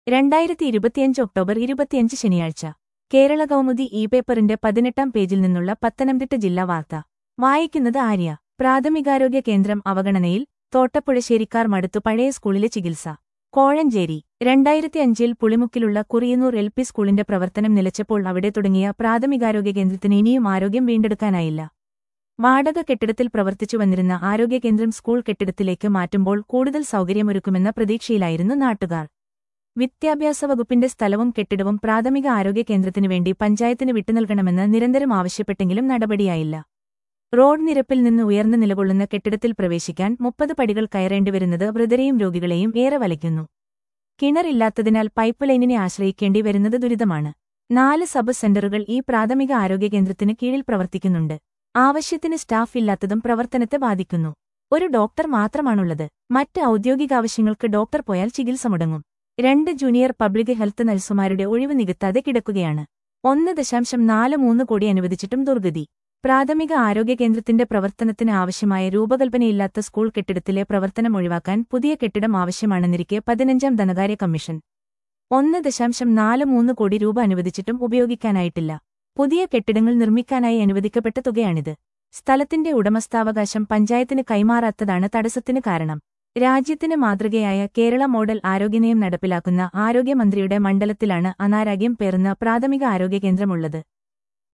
രണ്ടായിരത്തി ഇരുപത്തിയഞ്ച് ഒക്ടോബർ ഇരുപത്തിയഞ്ച് ശനിയാഴ്ച കേരള കൗമുദി ഇ പേപ്പറിന്റെ പതിനെട്ടാം പേജിൽ നിന്നുള്ള പത്തനംതിട്ട ജില്ലാ വാർത്ത വായിക്കുന്നത് ആര്യ പ്രാഥമികാരോഗ്യ കേന്ദ്രം അവഗണനയിൽ തോട്ടപ്പുഴശ്ശേരിക്കാർ മടുത്തു പഴയ സ്കൂളിലെ ചികിത്സ കോഴഞ്ചേരി രണ്ടായിരത്തിയഞ്ചിൽ പുളിമുക്കിലുള്ള കുറിയന്നൂർ എൽ പി സ്കൂളിന്റെ പ്രവർത്തനം നിലച്ചപ്പോൾ അവിടെ തുടങ്ങിയ പ്രാഥമികാരോഗ്യ കേന്ദ്രത്തിന് ഇനിയും ആരോഗ്യം വീണ്ടെടുക്കാനായില്ല വാടക കെട്ടിടത്തിൽ പ്രവർത്തിച്ചു വന്നിരുന്ന ആരോഗ്യകേന്ദ്രം സ്കൂൾ കെട്ടിടത്തിലേക്ക് മാറ്റുമ്പോൾ കൂടുതൽ സൗകര്യമൊരുക്കുമെന്ന പ്രതീക്ഷയിലായിരുന്നു നാട്ടുകാർ വിദ്യാഭ്യാസ വകുപ്പിന്റെ സ്ഥലവും കെട്ടിടവും പ്രാഥമിക ആരോഗ്യ കേന്ദ്രത്തിനു വേണ്ടി പഞ്ചായത്തിന് വിട്ടുനൽകണമെന്ന് നിരന്തരം ആവശ്യപ്പെട്ടെങ്കിലും നടപടിയായില്ല റോഡ് നിരപ്പിൽ നിന്ന് ഉയർന്നു നിലകൊള്ളുന്ന കെട്ടിടത്തിൽ പ്രവേശിക്കാൻ മുപ്പത് പടികൾ കയറേണ്ടിവരുന്നത് വൃതരെയും രോഗികളെയും ഏറെ വലയ്ക്കുന്നു കിണറില്ലാത്തതിനാൽ പൈപ്പ് ലൈനിനെ ആശ്രയിക്കേണ്ടി വരുന്നത് ദുരിതമാണ് നാല് സബ് സെന്ററുകൾ ഈ പ്രാഥമിക ആരോഗ്യ കേന്ദ്രത്തിന് കീഴിൽ പ്രവർത്തിക്കുന്നുണ്ട് ആവശ്യത്തിന് സ്റ്റാഫ് ഇല്ലാത്തതും പ്രവർത്തനത്തെ ബാധിക്കുന്നു ഒരു ഡോക്ടർ മാത്രമാണുള്ളത് മറ്റ് ഔദ്യോഗിക ആവശ്യങ്ങൾക്ക് ഡോക്ടർ പോയാൽ ചികിത്സ മുടങ്ങും രണ്ട് ജൂനിയർ പബ്ലിക് ഹെൽത്ത് നഴ്സുമാരുടെ ഒഴിവ് നികത്താതെ കിടക്കുകയാണ് ഒന്ന് ദശാംശം നാല് മൂന്ന് കോടി അനുവദിച്ചിട്ടും ദുർഗതി പ്രാഥമിക ആരോഗ്യ കേന്ദ്രത്തിന്റെ പ്രവർത്തനത്തിന് ആവശ്യമായ രൂപകൽപ്പനയില്ലാത്ത സ്കൂൾ കെട്ടിടത്തിലെ പ്രവർത്തനം ഒഴിവാക്കാൻ പുതിയ കെട്ടിടം ആവശ്യമാണെന്നിരിക്കെ പതിനഞ്ചാം ധനകാര്യ കമ്മീഷൻ ഒന്ന് ദശാംശം നാല് മൂന്ന് കോടി രൂപ അനുവദിച്ചിട്ടും ഉപയോഗിക്കാനായിട്ടില്ല പുതിയ കെട്ടിടങ്ങൾ നിർമ്മിക്കാനായി അനുവദിക്കപ്പെട്ട തുകയാണിത് സ്ഥലത്തിന്റെ ഉടമസ്ഥാവകാശം പഞ്ചായത്തിന് കൈമാറാത്തതാണ് തടസ്സത്തിന് കാരണം രാജ്യത്തിന് മാതൃകയായ കേരള മോഡൽ ആരോഗ്യനയം നടപ്പിലാക്കുന്ന ആരോഗ്യമന്ത്രിയുടെ മണ്ഡലത്തിലാണ് അനാരോഗ്യം പേർന്ന പ്രാഥമിക ആരോഗ്യ കേന്ദ്രമുള്ളത്